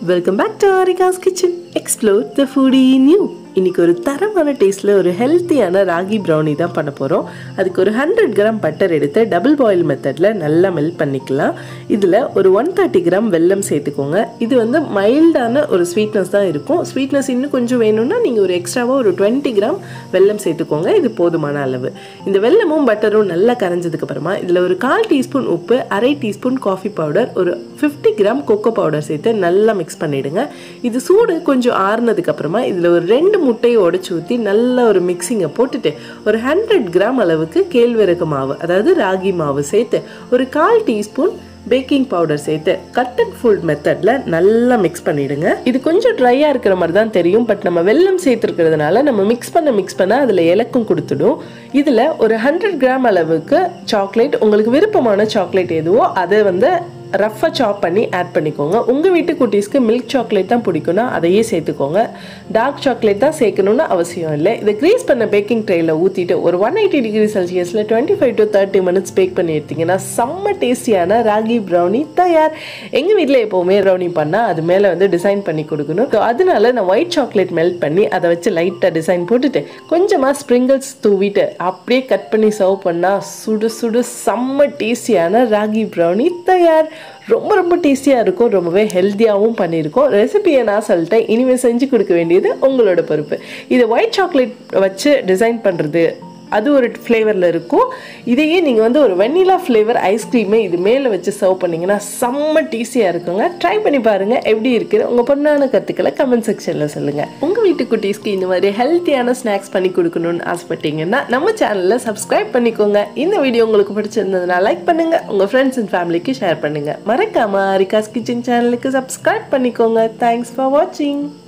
welcome back to Arika's kitchen explore the foodie new இன்னைக்கு ஒரு தரமான டேஸ்ட்டில் ஒரு ஹெல்த்தியான ராகி ப்ரௌனி தான் பண்ண போகிறோம் அதுக்கு ஒரு ஹண்ட்ரட் கிராம் பட்டர் எடுத்து டபுள் பாயில் மெத்தடில் நல்லா மெல்ட் பண்ணிக்கலாம் இதில் ஒரு ஒன் தேர்ட்டி கிராம் வெல்லம் சேர்த்துக்கோங்க இது வந்து மைல்டான ஒரு ஸ்வீட்னஸ் தான் இருக்கும் ஸ்வீட்னஸ் இன்னும் கொஞ்சம் வேணும்னா நீங்கள் ஒரு எக்ஸ்ட்ராவாக ஒரு டுவெண்ட்டி கிராம் வெல்லம் சேர்த்துக்கோங்க இது போதுமான அளவு இந்த வெல்லமும் பட்டரும் நல்லா கரைஞ்சதுக்கு அப்புறமா இதில் ஒரு கால் டீஸ்பூன் உப்பு அரை டீஸ்பூன் காஃபி பவுடர் ஒரு ஃபிஃப்டி கிராம் கொக்கோ பவுடர் சேர்த்து நல்லா மிக்ஸ் பண்ணிவிடுங்க இது சூடு கொஞ்சம் ஆறுனதுக்கு அப்புறமா இதில் ஒரு ரெண்டு முட்டையை உடச்சி ஊற்றி நல்ல ஒரு மிக்சிங்கை போட்டுட்டு ஒரு ஹண்ட்ரட் கிராம் அளவுக்கு கேழ்வரகு மாவு அதாவது ராகி மாவு சேர்த்து ஒரு கால் டீஸ்பூன் பேக்கிங் பவுடர் சேர்த்து கட் அண்ட் ஃபுல் மெத்தடில் நல்லா மிக்ஸ் பண்ணிடுங்க இது கொஞ்சம் ட்ரையாக இருக்கிற மாதிரி தான் தெரியும் பட் நம்ம வெல்லம் சேர்த்துருக்கிறதுனால நம்ம மிக்ஸ் பண்ண மிக்ஸ் பண்ண அதில் இலக்கும் கொடுத்துடும் இதில் ஒரு ஹண்ட்ரட் கிராம் அளவுக்கு சாக்லேட் உங்களுக்கு விருப்பமான சாக்லேட் எதுவோ அதை வந்து ரஃப்பாக சாப் பண்ணி ஆட் பண்ணிக்கோங்க உங்கள் வீட்டு குட்டீஸ்க்கு மில்க் சாக்லேட் தான் பிடிக்கும்னா அதையே சேர்த்துக்கோங்க டார்க் சாக்லேட் தான் சேர்க்கணும்னு அவசியம் இல்லை இதை க்ரீஸ் பண்ண பேக்கிங் ட்ரேயில் ஊற்றிட்டு ஒரு ஒன் எயிட்டி டிகிரி செல்சியஸில் twenty five to thirty minutes bake பண்ணி எடுத்தீங்கன்னா செம்ம டேஸ்டியான ராகி ப்ரௌனி தயார் எங்கள் வீட்டில் எப்போவுமே ப்ரௌனி பண்ணால் அது மேலே வந்து டிசைன் பண்ணி கொடுக்கணும் ஸோ அதனால நான் ஒயிட் சாக்லேட் மெல்ட் பண்ணி அதை வச்சு லைட்டாக டிசைன் போட்டுட்டு கொஞ்சமாக ஸ்ப்ரிங்கிள்ஸ் தூவிட்டு அப்படியே கட் பண்ணி சர்வ் பண்ணால் சுடு சுடு செம்ம டேஸ்டியான ராகி ப்ரௌனி தயார் ரொம்ப ரொம்ப டேஸ்டியாக இருக்கும் ரொம்பவே ஹெல்த்தியாகவும் பண்ணியிருக்கோம் ரெசிபியை நான் சொல்லிட்டேன் இனிமேல் செஞ்சு கொடுக்க வேண்டியது உங்களோட பொறுப்பு இது ஒயிட் சாக்லேட் வச்சு டிசைன் பண்ணுறது அது ஒரு ஃப்ளேவரில் இருக்கும் இதையே நீங்கள் வந்து ஒரு வெண்ணிலா ஃப்ளேவர் ஐஸ்கிரீமே இது மேலே வச்சு சர்வ் பண்ணிங்கன்னா செம்ம டேஸ்டியாக இருக்குங்க ட்ரை பண்ணி பாருங்கள் எப்படி இருக்குது உங்கள் பொண்ணான கருத்துக்களை கமெண்ட் செக்ஷனில் சொல்லுங்கள் உங்கள் வீட்டு குட்டீஸ்க்கு இந்த மாதிரி ஹெல்த்தியான ஸ்நாக்ஸ் பண்ணி கொடுக்கணும்னு ஆசைப்பட்டீங்கன்னா நம்ம சேனலில் சப்ஸ்கிரைப் பண்ணிக்கோங்க இந்த வீடியோ உங்களுக்கு பிடிச்சிருந்ததுனா லைக் பண்ணுங்கள் உங்கள் ஃப்ரெண்ட்ஸ் அண்ட் ஃபேமிலிக்கு ஷேர் பண்ணுங்கள் மறக்காமல் அரிகாஸ் கிச்சன் சேனலுக்கு சப்ஸ்கிரைப் பண்ணிக்கோங்க தேங்க்ஸ் ஃபார் வாட்சிங்